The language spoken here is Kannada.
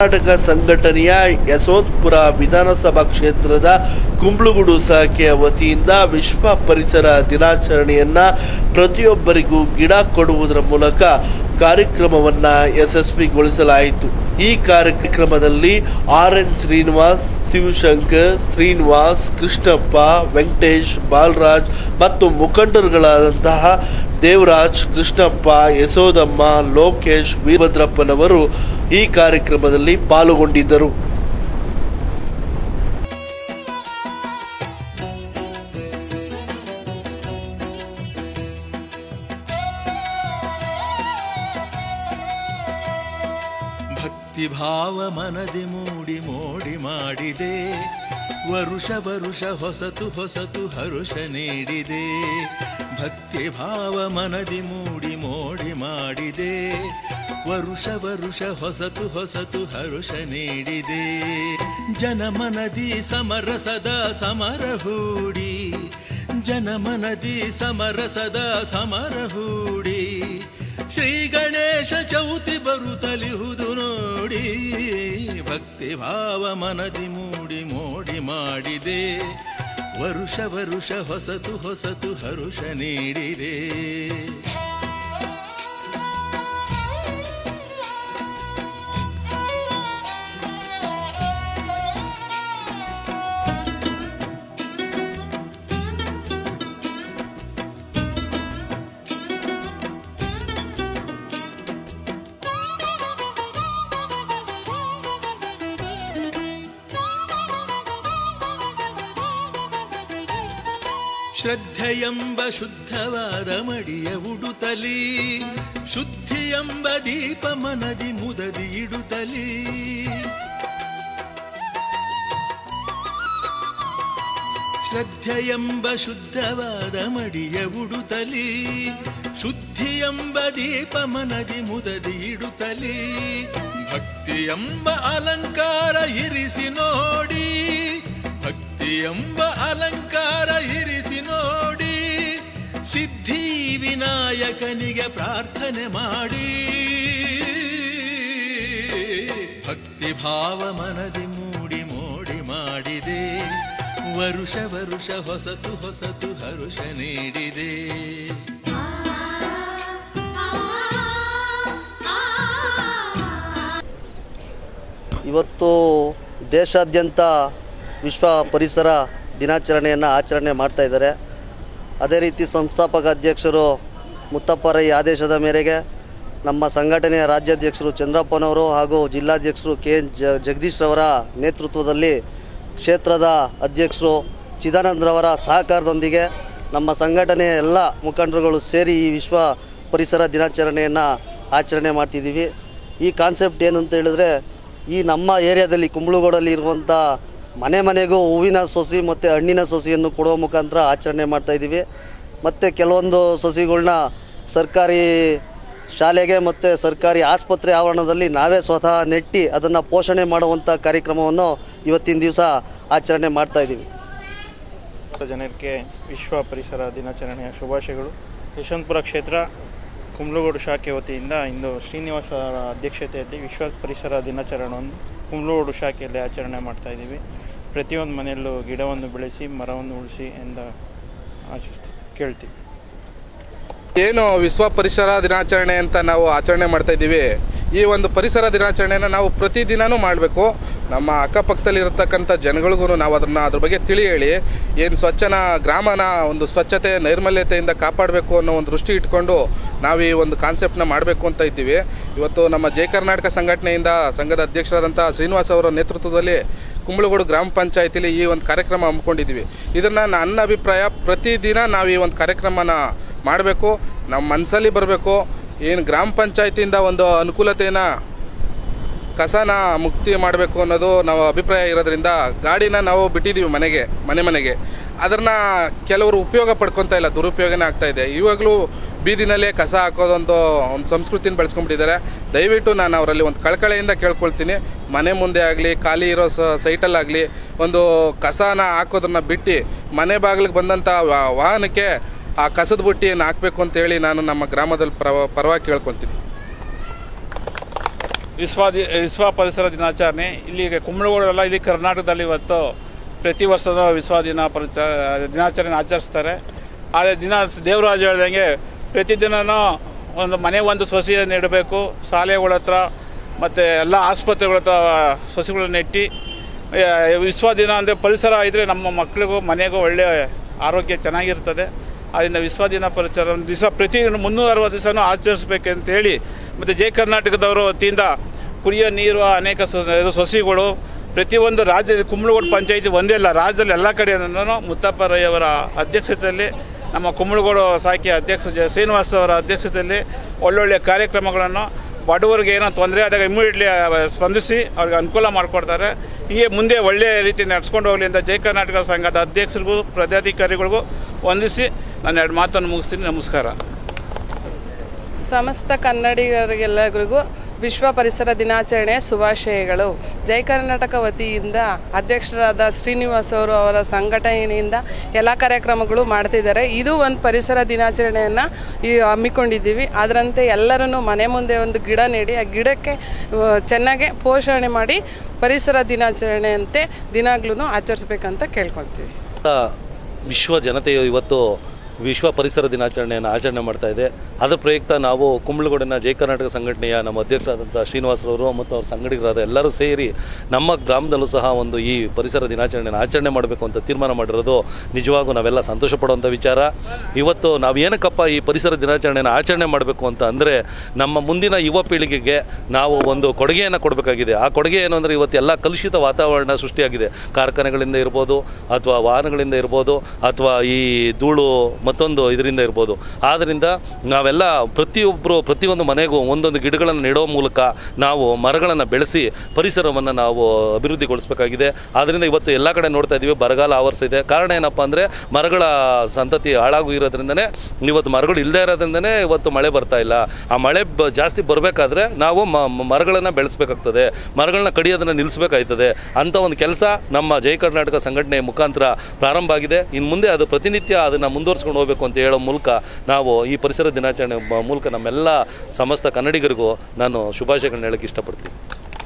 ಕರ್ನಾಟಕ ಸಂಘಟನೆಯ ಯಶವಂತಪುರ ವಿಧಾನಸಭಾ ಕ್ಷೇತ್ರದ ಕುಂಬ್ಳುಗುಡು ಶಾಖೆಯ ವತಿಯಿಂದ ವಿಶ್ವ ಪರಿಸರ ದಿನಾಚರಣೆಯನ್ನ ಪ್ರತಿಯೊಬ್ಬರಿಗೂ ಗಿಡ ಕೊಡುವುದರ ಮೂಲಕ ಕಾರ್ಯಕ್ರಮವನ್ನ ಯಶಸ್ವಿಗೊಳಿಸಲಾಯಿತು ಈ ಕಾರ್ಯಕ್ರಮದಲ್ಲಿ ಆರ್ ಎನ್ ಶ್ರೀನಿವಾಸ್ ಶಿವಶಂಕರ್ ಶ್ರೀನಿವಾಸ್ ಕೃಷ್ಣಪ್ಪ ವೆಂಕಟೇಶ್ ಬಾಲರಾಜ್ ಮತ್ತು ಮುಖಂಡರುಗಳಾದಂತಹ ದೇವರಾಜ್ ಕೃಷ್ಣಪ್ಪ ಯಶೋದಮ್ಮ ಲೋಕೇಶ್ ವೀರಭದ್ರಪ್ಪನವರು ಈ ಕಾರ್ಯಕ್ರಮದಲ್ಲಿ ಪಾಲ್ಗೊಂಡಿದ್ದರು ಭಕ್ತಿ ಭಾವ ಮನದಿ ಮೂಡಿ ಮೋಡಿ ಮಾಡಿದೆ ವರುಷ ವರುಷ ಹೊಸತು ಹೊಸತು ಹರುಷ ನೀಡಿದೆ ಭಕ್ತಿ ಭಾವ ಮನದಿ ಮೂಡಿ ಮೋಡಿ ಮಾಡಿದೆ ವರುಷ ವರುಷ ಹೊಸತು ಹೊಸತು ಹರುಷ ನೀಡಿದೆ ಜನಮನದಿ ಸಮರಸದ ಸಮರ ಹೂಡಿ ಜನಮನದಿ ಸಮರಸದ ಸಮರ ಹೂಡಿ ಶ್ರೀ ಗಣೇಶ ಚೌತಿ ಬರುತ್ತಲಿಹುದು ನೋಡಿ ಭಕ್ತಿ ಭಾವ ಮನದಿ ಮೂಡಿ ಮೋಡಿ ಮಾಡಿದೆ ವರುಷ ವರುಷ ಹೊಸತು ಹೊಸತು ಹರುಷ ನೀಡಿದೆ ಶ್ರದ್ಧೆಯೆಂಬ ಶುದ್ಧವಾದ ಮಡಿಯ ಉಡುತ್ತಲಿ ಶುದ್ಧಿಯೆಂಬ ದೀಪ ಮನದಿ ಮುದದಿ ಇಡುತ್ತಲಿ ಶ್ರದ್ಧೆಯೆಂಬ ಶುದ್ಧವಾದ ಮಡಿಯ ಉಡುತ್ತಲಿ ಶುದ್ಧಿಯೆಂಬ ದೀಪ ಮನದಿ ಮುದದಿ ಇಡುತ್ತಲಿ ಭಕ್ತಿಯೆಂಬ ಅಲಂಕಾರ ಇರಿಸಿ ನೋಡಿ ಭಕ್ತಿಯೆಂಬ ಅಲಂಕಾರ ಇರಿಸಿ ನೋಡಿ ಸಿದ್ಧಿ ವಿನಾಯಕನಿಗೆ ಪ್ರಾರ್ಥನೆ ಮಾಡಿ ಭಕ್ತಿ ಭಾವ ಮನದಿ ಮೂಡಿ ಮೋಡಿ ಮಾಡಿದೆ ವರುಷ ವರುಷ ಹೊಸತು ಹೊಸತು ಹರುಷ ನೀಡಿದೆ ಇವತ್ತು ದೇಶಾದ್ಯಂತ ವಿಶ್ವ ಪರಿಸರ ದಿನಾಚರಣೆಯನ್ನು ಆಚರಣೆ ಮಾಡ್ತಾ ಇದ್ದಾರೆ ಅದೇ ರೀತಿ ಸಂಸ್ಥಾಪಕ ಅಧ್ಯಕ್ಷರು ಮುತ್ತಪ್ಪರೈ ಆದೇಶದ ಮೇರೆಗೆ ನಮ್ಮ ಸಂಘಟನೆಯ ರಾಜ್ಯಾಧ್ಯಕ್ಷರು ಚಂದ್ರಪ್ಪನವರು ಹಾಗೂ ಜಿಲ್ಲಾಧ್ಯಕ್ಷರು ಕೆ ಎನ್ ಜ ಜಗದೀಶ್ರವರ ನೇತೃತ್ವದಲ್ಲಿ ಕ್ಷೇತ್ರದ ಅಧ್ಯಕ್ಷರು ಚಿದಾನಂದ್ರವರ ಸಹಕಾರದೊಂದಿಗೆ ನಮ್ಮ ಸಂಘಟನೆಯ ಎಲ್ಲ ಮುಖಂಡರುಗಳು ಸೇರಿ ಈ ವಿಶ್ವ ಪರಿಸರ ದಿನಾಚರಣೆಯನ್ನು ಆಚರಣೆ ಮಾಡ್ತಿದ್ದೀವಿ ಈ ಕಾನ್ಸೆಪ್ಟ್ ಏನು ಅಂತ ಹೇಳಿದ್ರೆ ಈ ನಮ್ಮ ಏರಿಯಾದಲ್ಲಿ ಕುಂಬಳಗೋಡಲ್ಲಿ ಇರುವಂಥ ಮನೆ ಮನೆಗೂ ಹೂವಿನ ಸೊಸಿ ಮತ್ತು ಹಣ್ಣಿನ ಸೊಸಿಯನ್ನು ಕೊಡುವ ಮುಖಾಂತರ ಆಚರಣೆ ಮಾಡ್ತಾಯಿದ್ದೀವಿ ಮತ್ತು ಕೆಲವೊಂದು ಸೊಸಿಗಳ್ನ ಸರ್ಕಾರಿ ಶಾಲೆಗೆ ಮತ್ತು ಸರ್ಕಾರಿ ಆಸ್ಪತ್ರೆ ಆವರಣದಲ್ಲಿ ನಾವೇ ಸ್ವತಃ ನೆಟ್ಟಿ ಅದನ್ನು ಪೋಷಣೆ ಮಾಡುವಂಥ ಕಾರ್ಯಕ್ರಮವನ್ನು ಇವತ್ತಿನ ದಿವಸ ಆಚರಣೆ ಮಾಡ್ತಾಯಿದ್ದೀವಿ ಜನರಿಗೆ ವಿಶ್ವ ಪರಿಸರ ದಿನಾಚರಣೆಯ ಶುಭಾಶಯಗಳು ಯಶವಂತಪುರ ಕ್ಷೇತ್ರ ಕುಂಬ್ಳಗೋಡು ಶಾಖೆ ವತಿಯಿಂದ ಇಂದು ಶ್ರೀನಿವಾಸ ಅವರ ಅಧ್ಯಕ್ಷತೆಯಲ್ಲಿ ವಿಶ್ವ ಪರಿಸರ ದಿನಾಚರಣೆಯನ್ನು ಕುಂಬ್ಳಗೋಡು ಶಾಖೆಯಲ್ಲಿ ಆಚರಣೆ ಮಾಡ್ತಾ ಇದ್ದೀವಿ ಪ್ರತಿಯೊಂದು ಮನೆಯಲ್ಲೂ ಗಿಡವನ್ನು ಬೆಳೆಸಿ ಮರವನ್ನು ಉಳಿಸಿ ಎಂದು ಆಶಿಸ್ತೀವಿ ಕೇಳ್ತೀವಿ ಏನು ವಿಶ್ವ ಪರಿಸರ ದಿನಾಚರಣೆ ಅಂತ ನಾವು ಆಚರಣೆ ಮಾಡ್ತಾ ಇದ್ದೀವಿ ಈ ಒಂದು ಪರಿಸರ ದಿನಾಚರಣೆನ ನಾವು ಪ್ರತಿದಿನನೂ ಮಾಡಬೇಕು ನಮ್ಮ ಅಕ್ಕಪಕ್ಕದಲ್ಲಿ ಇರತಕ್ಕಂಥ ಜನಗಳಿಗೂ ನಾವು ಅದನ್ನು ಅದ್ರ ಬಗ್ಗೆ ತಿಳಿ ಹೇಳಿ ಏನು ಸ್ವಚ್ಛನ ಗ್ರಾಮನ ಒಂದು ಸ್ವಚ್ಛತೆ ನೈರ್ಮಲ್ಯತೆಯಿಂದ ಕಾಪಾಡಬೇಕು ಅನ್ನೋ ಒಂದು ದೃಷ್ಟಿ ಇಟ್ಕೊಂಡು ನಾವು ಈ ಒಂದು ಕಾನ್ಸೆಪ್ಟ್ನ ಮಾಡಬೇಕು ಅಂತ ಇದ್ದೀವಿ ಇವತ್ತು ನಮ್ಮ ಜಯ ಕರ್ನಾಟಕ ಸಂಘಟನೆಯಿಂದ ಸಂಘದ ಅಧ್ಯಕ್ಷರಾದಂಥ ಶ್ರೀನಿವಾಸ್ ಅವರ ನೇತೃತ್ವದಲ್ಲಿ ಕುಂಬಳಗೋಡು ಗ್ರಾಮ ಪಂಚಾಯತಿಲಿ ಈ ಒಂದು ಕಾರ್ಯಕ್ರಮ ಹಮ್ಮಿಕೊಂಡಿದ್ದೀವಿ ಇದನ್ನು ನನ್ನ ಅಭಿಪ್ರಾಯ ಪ್ರತಿದಿನ ನಾವು ಈ ಒಂದು ಕಾರ್ಯಕ್ರಮನ ಮಾಡಬೇಕು ನಮ್ಮ ಮನಸ್ಸಲ್ಲಿ ಬರಬೇಕು ಏನು ಗ್ರಾಮ ಪಂಚಾಯತಿಯಿಂದ ಒಂದು ಅನುಕೂಲತೆನ ಕಸನ ಮುಕ್ತಿ ಮಾಡಬೇಕು ಅನ್ನೋದು ನಾವು ಅಭಿಪ್ರಾಯ ಇರೋದ್ರಿಂದ ಗಾಡಿನ ನಾವು ಬಿಟ್ಟಿದ್ದೀವಿ ಮನೆಗೆ ಮನೆ ಮನೆಗೆ ಅದನ್ನು ಕೆಲವರು ಉಪಯೋಗ ಪಡ್ಕೊತಾ ಇಲ್ಲ ದುರುಪಯೋಗನೇ ಆಗ್ತಾ ಇದೆ ಇವಾಗಲೂ ಬೀದಿನಲ್ಲೇ ಕಸ ಹಾಕೋದೊಂದು ಒಂದು ಸಂಸ್ಕೃತಿನ ಬೆಳೆಸ್ಕೊಂಡ್ಬಿಟ್ಟಿದ್ದಾರೆ ದಯವಿಟ್ಟು ನಾನು ಅವರಲ್ಲಿ ಒಂದು ಕಳಕಳೆಯಿಂದ ಕೇಳ್ಕೊಳ್ತೀನಿ ಮನೆ ಮುಂದೆ ಆಗಲಿ ಖಾಲಿ ಇರೋ ಸ ಸೈಟಲ್ಲಾಗಲಿ ಒಂದು ಕಸನ ಹಾಕೋದನ್ನ ಬಿಟ್ಟು ಮನೆ ಬಾಗಿಲಿಗೆ ಬಂದಂಥ ವಾ- ವಾಹನಕ್ಕೆ ಆ ಕಸದ ಬುಟ್ಟಿಯನ್ನು ಹಾಕಬೇಕು ಅಂತೇಳಿ ನಾನು ನಮ್ಮ ಗ್ರಾಮದಲ್ಲಿ ಪರವ ಪರವಾಗಿ ಕೇಳ್ಕೊತೀನಿ ವಿಶ್ವ ದಿ ವಿಶ್ವ ಪರಿಸರ ದಿನಾಚರಣೆ ಇಲ್ಲಿಗೆ ಕುಂಬಳಗೂಡೆಲ್ಲ ಇಲ್ಲಿ ಕರ್ನಾಟಕದಲ್ಲಿ ಇವತ್ತು ಪ್ರತಿ ವರ್ಷದ ವಿಶ್ವ ದಿನ ಪರಿಚ ದಿನಾಚರಣೆ ಆಚರಿಸ್ತಾರೆ ಆದರೆ ದಿನ ದೇವರಾಜ ಹೇಳ್ದಂಗೆ ಪ್ರತಿದಿನನೂ ಒಂದು ಮನೆ ಒಂದು ಸಸಿ ನೆಡಬೇಕು ಶಾಲೆಗಳ ಹತ್ರ ಮತ್ತು ಎಲ್ಲ ಆಸ್ಪತ್ರೆಗಳ ಹತ್ರ ಸಸಿಗಳನ್ನ ನೆಟ್ಟು ಆ, ವಿಶ್ವ ದಿನ ಅಂದರೆ ಪರಿಸರ ಇದ್ದರೆ ನಮ್ಮ ಮಕ್ಕಳಿಗೂ ಮನೆಗೂ ಒಳ್ಳೆಯ ಆರೋಗ್ಯ ಚೆನ್ನಾಗಿರ್ತದೆ ಅದರಿಂದ ವಿಶ್ವ ದಿನ ಪರಿಸರ ಒಂದು ದಿವಸ ಪ್ರತಿ ಮುನ್ನೂರ ಅರವತ್ತು ದಿವಸನೂ ಆಚರಿಸ್ಬೇಕಂತೇಳಿ ಮತ್ತು ಜಯ ಕರ್ನಾಟಕದವರು ವತಿಯಿಂದ ಕುಡಿಯೋ ನೀರು ಅನೇಕ ಸ- ಇದು ಸಸಿಗಳು ಪ್ರತಿಯೊಂದು ರಾಜ್ಯದ ಕುಂಬಳಗೋಡು ಪಂಚಾಯಿತಿ ಒಂದೇ ಅಲ್ಲ ರಾಜ್ಯದಲ್ಲಿ ಎಲ್ಲ ಕಡೆಯಿಂದನೂ ಮುತ್ತಪ್ಪ ರೈ ಅವರ ಅಧ್ಯಕ್ಷತೆಯಲ್ಲಿ ನಮ್ಮ ಕುಂಬಳಗೋಡು ಸಾಕಿ ಅಧ್ಯಕ್ಷ ಜ ಶ್ರೀನಿವಾಸ್ ಅವರ ಅಧ್ಯಕ್ಷತೆಯಲ್ಲಿ ಒಳ್ಳೊಳ್ಳೆ ಕಾರ್ಯಕ್ರಮಗಳನ್ನು ಬಡವರಿಗೆ ಏನೋ ತೊಂದರೆ ಆದಾಗ ಇಮಿಡಿಯೇಟ್ಲಿ ಸ್ಪಂದಿಸಿ ಅವ್ರಿಗೆ ಅನುಕೂಲ ಮಾಡಿಕೊಡ್ತಾರೆ ಹೀಗೆ ಮುಂದೆ ಒಳ್ಳೆಯ ರೀತಿ ನಡ್ಸ್ಕೊಂಡು ಹೋಗಲಿ ಅಂತ ಜಯ ಕರ್ನಾಟಕ ಸಂಘದ ಅಧ್ಯಕ್ಷರಿಗೂ ಪದಾಧಿಕಾರಿಗಳಿಗೂ ವಂದಿಸಿ ನಾನು ಎರಡು ಮಾತನ್ನು ಮುಗಿಸ್ತೀನಿ ನಮಸ್ಕಾರ ಸಮಸ್ತ ಕನ್ನಡಿಗರಿಗೆಲ್ಲರಿಗೂ ವಿಶ್ವ ಪರಿಸರ ದಿನಾಚರಣೆಯ ಶುಭಾಶಯಗಳು ಜೈ ಕರ್ನಾಟಕ ವತಿಯಿಂದ ಅಧ್ಯಕ್ಷರಾದ ಶ್ರೀನಿವಾಸ್ ಅವರು ಅವರ ಸಂಘಟನೆಯಿಂದ ಎಲ್ಲ ಕಾರ್ಯಕ್ರಮಗಳು ಮಾಡ್ತಿದ್ದಾರೆ ಇದು ಒಂದು ಪರಿಸರ ದಿನಾಚರಣೆಯನ್ನು ಈ ಹಮ್ಮಿಕೊಂಡಿದ್ದೀವಿ ಅದರಂತೆ ಎಲ್ಲರೂ ಮನೆ ಮುಂದೆ ಒಂದು ಗಿಡ ನೀಡಿ ಆ ಗಿಡಕ್ಕೆ ಆ, ಚೆನ್ನಾಗಿ ಪೋಷಣೆ ಮಾಡಿ ಪರಿಸರ ದಿನಾಚರಣೆಯಂತೆ ದಿನಾಗ್ಲೂ ಆಚರಿಸ್ಬೇಕಂತ ಕೇಳ್ಕೊಳ್ತೀವಿ ವಿಶ್ವ ಜನತೆಯು ಇವತ್ತು ವಿಶ್ವ ಪರಿಸರ ದಿನಾಚರಣೆಯನ್ನು ಆಚರಣೆ ಮಾಡ್ತಾ ಇದೆ ಅದರ ಪ್ರಯುಕ್ತ ನಾವು ಕುಂಬಳಗೂಡಿನ ಜಯ ಕರ್ನಾಟಕ ಸಂಘಟನೆಯ ನಮ್ಮ ಅಧ್ಯಕ್ಷರಾದಂಥ ಶ್ರೀನಿವಾಸರವರು ಮತ್ತು ಅವ್ರ ಸಂಘಟಕರಾದ ಎಲ್ಲರೂ ಸೇರಿ ನಮ್ಮ ಗ್ರಾಮದಲ್ಲೂ ಸಹ ಒಂದು ಈ ಪರಿಸರ ದಿನಾಚರಣೆಯನ್ನು ಆಚರಣೆ ಮಾಡಬೇಕು ಅಂತ ತೀರ್ಮಾನ ಮಾಡಿರೋದು ನಿಜವಾಗೂ ನಾವೆಲ್ಲ ಸಂತೋಷ ಪಡುವಂಥ ವಿಚಾರ ಇವತ್ತು ನಾವು ಏನಕ್ಕಪ್ಪ ಈ ಪರಿಸರ ದಿನಾಚರಣೆಯನ್ನು ಆಚರಣೆ ಮಾಡಬೇಕು ಅಂತ ಅಂದರೆ ನಮ್ಮ ಮುಂದಿನ ಯುವ ಪೀಳಿಗೆಗೆ ನಾವು ಒಂದು ಕೊಡುಗೆಯನ್ನು ಕೊಡಬೇಕಾಗಿದೆ ಆ ಕೊಡುಗೆ ಏನು ಅಂದರೆ ಇವತ್ತು ಎಲ್ಲ ಕಲುಷಿತ ವಾತಾವರಣ ಸೃಷ್ಟಿಯಾಗಿದೆ ಕಾರ್ಖಾನೆಗಳಿಂದ ಇರ್ಬೋದು ಅಥವಾ ವಾಹನಗಳಿಂದ ಇರ್ಬೋದು ಅಥವಾ ಈ ಧೂಳು ಮತ್ತೊಂದು ಇದರಿಂದ ಇರ್ಬೋದು ಆದ್ದರಿಂದ ನಾವೆಲ್ಲ ಪ್ರತಿಯೊಬ್ಬರು ಪ್ರತಿಯೊಂದು ಮನೆಗೂ ಒಂದೊಂದು ಗಿಡಗಳನ್ನು ನೆಡೋ ಮೂಲಕ ನಾವು ಮರಗಳನ್ನು ಬೆಳೆಸಿ ಪರಿಸರವನ್ನು ನಾವು ಅಭಿವೃದ್ಧಿಗೊಳಿಸಬೇಕಾಗಿದೆ ಆದ್ದರಿಂದ ಇವತ್ತು ಎಲ್ಲ ಕಡೆ ನೋಡ್ತಾ ಇದ್ದೀವಿ ಬರಗಾಲ ಆವರಿಸಿದೆ ಕಾರಣ ಏನಪ್ಪ ಅಂದರೆ ಮರಗಳ ಸಂತತಿ ಹಾಳಾಗು ಇರೋದ್ರಿಂದನೇ ಇವತ್ತು ಮರಗಳು ಇಲ್ಲದೆ ಇರೋದ್ರಿಂದನೇ ಇವತ್ತು ಮಳೆ ಬರ್ತಾ ಇಲ್ಲ ಆ ಮಳೆ ಬ ಜಾಸ್ತಿ ಬರಬೇಕಾದ್ರೆ ನಾವು ಮ- ಮ- ಮರಗಳನ್ನು ಬೆಳೆಸಬೇಕಾಗ್ತದೆ ಮರಗಳನ್ನ ಕಡಿಯೋದನ್ನು ನಿಲ್ಲಿಸಬೇಕಾಗ್ತದೆ ಅಂಥ ಒಂದು ಕೆಲಸ ನಮ್ಮ ಜಯ ಕರ್ನಾಟಕ ಸಂಘಟನೆ ಮುಖಾಂತರ ಪ್ರಾರಂಭ ಆಗಿದೆ ಇನ್ನು ಮುಂದೆ ಅದು ಪ್ರತಿನಿತ್ಯ ಅದನ್ನು ಮುಂದುವರ್ಸ್ಕೊಂಡು ಹೋಗಬೇಕು ಅಂತ ಹೇಳೋ ಮೂಲಕ ನಾವು ಈ ಪರಿಸರ ದಿನಾಚರಣೆ ಮ- ಮೂಲಕ ನಮ್ಮೆಲ್ಲ ಸಮಸ್ತ ಕನ್ನಡಿಗರಿಗೂ ನಾನು ಶುಭಾಶಯಗಳನ್ನ ಹೇಳಕ್ಕೆ ಇಷ್ಟಪಡ್ತೀನಿ